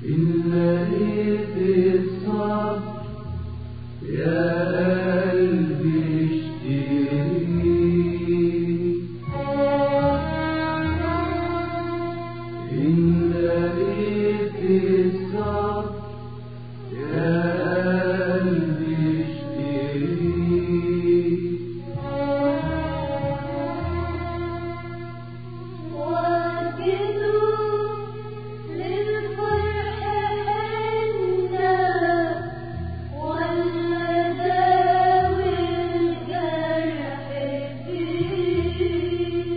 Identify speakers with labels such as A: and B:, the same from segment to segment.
A: إن لقيت الصبر يا قلبي اشتريه إن لقيت الصبر يا قلبي اشتريه
B: وجدوا للفرح عنا ولا داوي الجرح فيه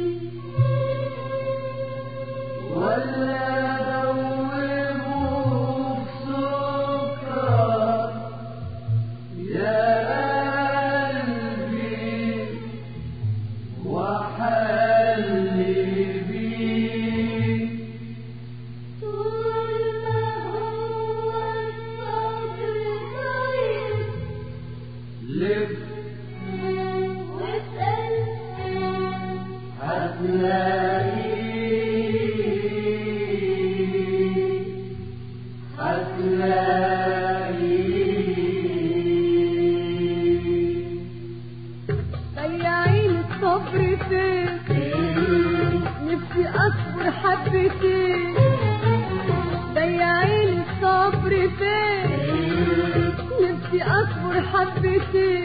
A: ولا دوبه بسكر يا قلبي وحلي بيه
B: طول ما هو الصبر طيب
A: لف
B: واسأل
A: هتلاقيه هتلاقيه
C: ضيعين الصبر فين نفسي اصبر حبتين ضيعين الصبر فين نفسي اصبر حبتين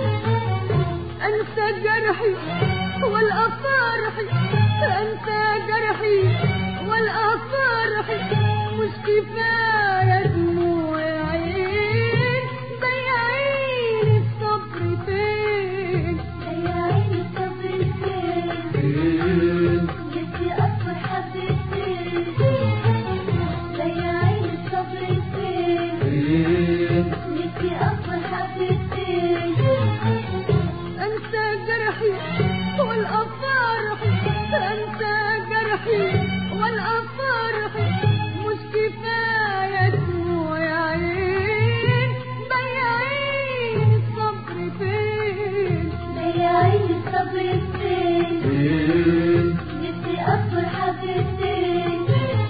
C: انسى جرحي والقى فرحي انسى جرحي والقى فرحي مش كفايه دموع عين ضيعين الصبر فين
B: ضيعين الصبر فين نفسي أصبر حبتين ضيعين الصبر فين نفسي أصبر حبتين
C: انسى جرحي والقى فرحي انسى جرحي والقى فرحي مش كفايه دموع عين ضيعين الصبر فين
B: ضيعين الصبر فين نفسي أصبر حبتين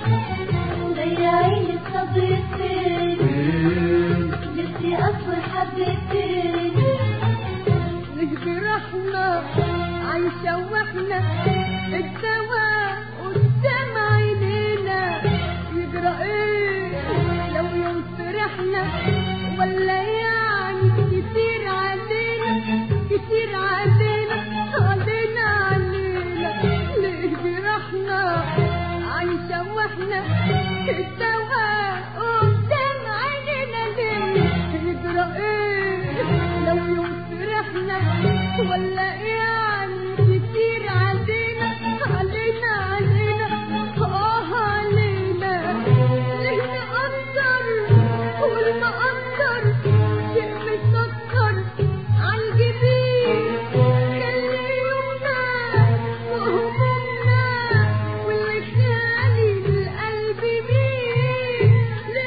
B: ضيعين الصبر فين نفسي أصبر حبتين
C: نجبر احنا عايشة واحنا الدواء قدام عينينا يجرى ايه لو يوم فرحنا ولا يعني كتير علينا كتير علينا علينا علينا نجبر احنا عايشة واحنا الدواء قدام عينينا ليه يجرى ايه لو يوم فرحنا ولا يعني كتير علينا علينا علينا اه علينا ليه نقدر والمقدر شيء مسكر عالجبين خلي يومنا وهمومنا واللي خالي القلب مين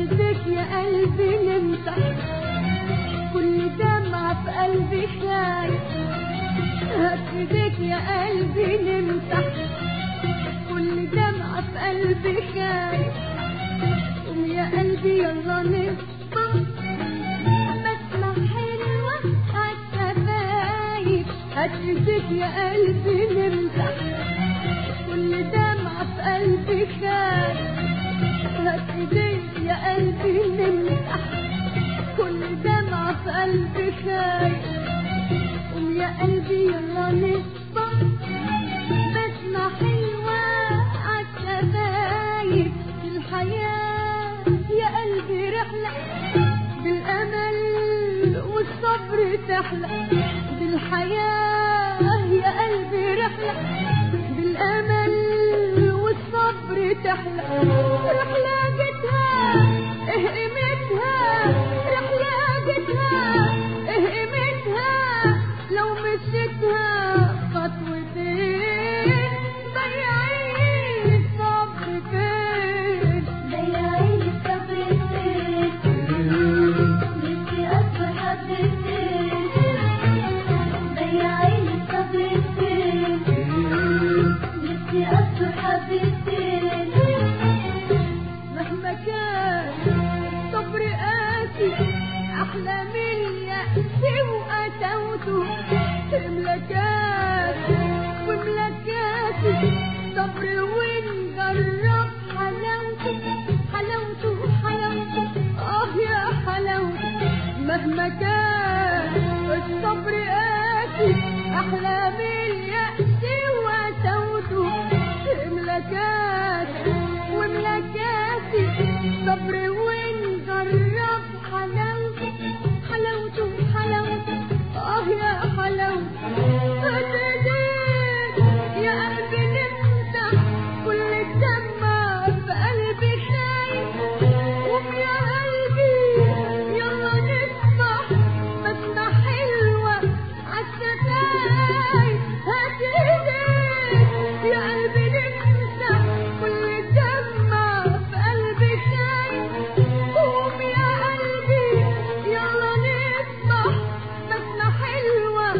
C: ايديك يا قلبي نمسح كل دمعة في قلبي خايف هات ايديك يا قلبي نمسح كل دمعة في قلبي خايف قوم يا قلبي يلا نصبح بسمة حلوة عالشفايف هات ايديك يا قلبي نمسح كل دمعة في قلبي خايف هات ايديك يا قلبي نمسح كل دمعة في قلبي خايف قوم يا قلبي يلا نصبح بسمة حلوة عالشفايف في الحياة يا قلبي رحلة بالأمل والصبر تحلى بالحياة يا قلبي رحلة بالأمل والصبر تحلى رحلة جتها إيه قيمتها رحلة جتها إيه قيمتها لو مشيتها خطوتين ضيعي الصبر فين
B: ضيعي الصبر فين نفسي أصبر حبتين ضيعي الصبر فين نفسي أصبر حبتين
C: مهما كان صبر قاسي احلى من يأسي وقسوته ملكاتي وملكاتي صبر ونجرب حلاوته حلاوته حلاوته اه يا حلاوته مهما كان الصبر قاسي احلى من يأسي وقسوته ملكاتي وملكاتي صبر ونجرب حلاوته حلاوته حلاوته اه يا حلاوته هتدين يا قلبي نمسح كل الدمع في قلبي خايف قوم يا قلبي يلا نسمح بسمة حلوة عالشفايف هتدين يا قلبي نمسح كل الدمع في قلبي خايف قوم يا قلبي يلا نسمح بسمة حلوة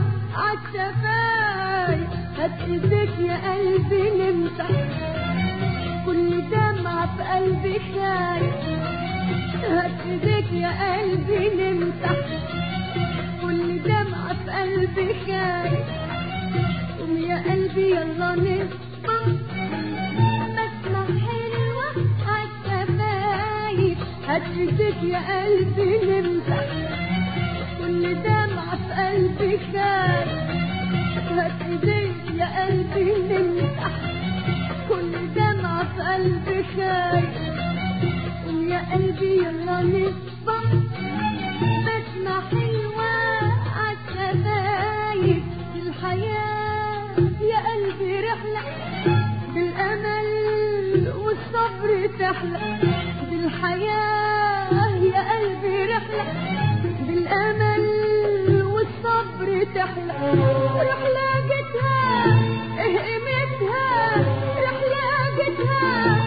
C: عالشفايف هات ايديك يا قلبي نمسح كل دمعة في قلبي خايف هات ايديك يا قلبي نمسح كل دمعة في قلبي خايف قوم يا قلبي يلا نصبح بسمة حلوة عالشفايف هات ايديك يا قلبي نمسح كل دمعة في قلبي خايف هات ايديك يا قلبي نمسح كل دمعة في قلبي خايف قوم يا قلبي يلا نصبح بسمة حلوة عالشفايف في الحياة يا قلبي رحلة بالأمل والصبر تحلى بالحياة يا قلبي رحلة بالأمل والصبر تحلى رحلة جتها إيه قيمتها رحلة جتها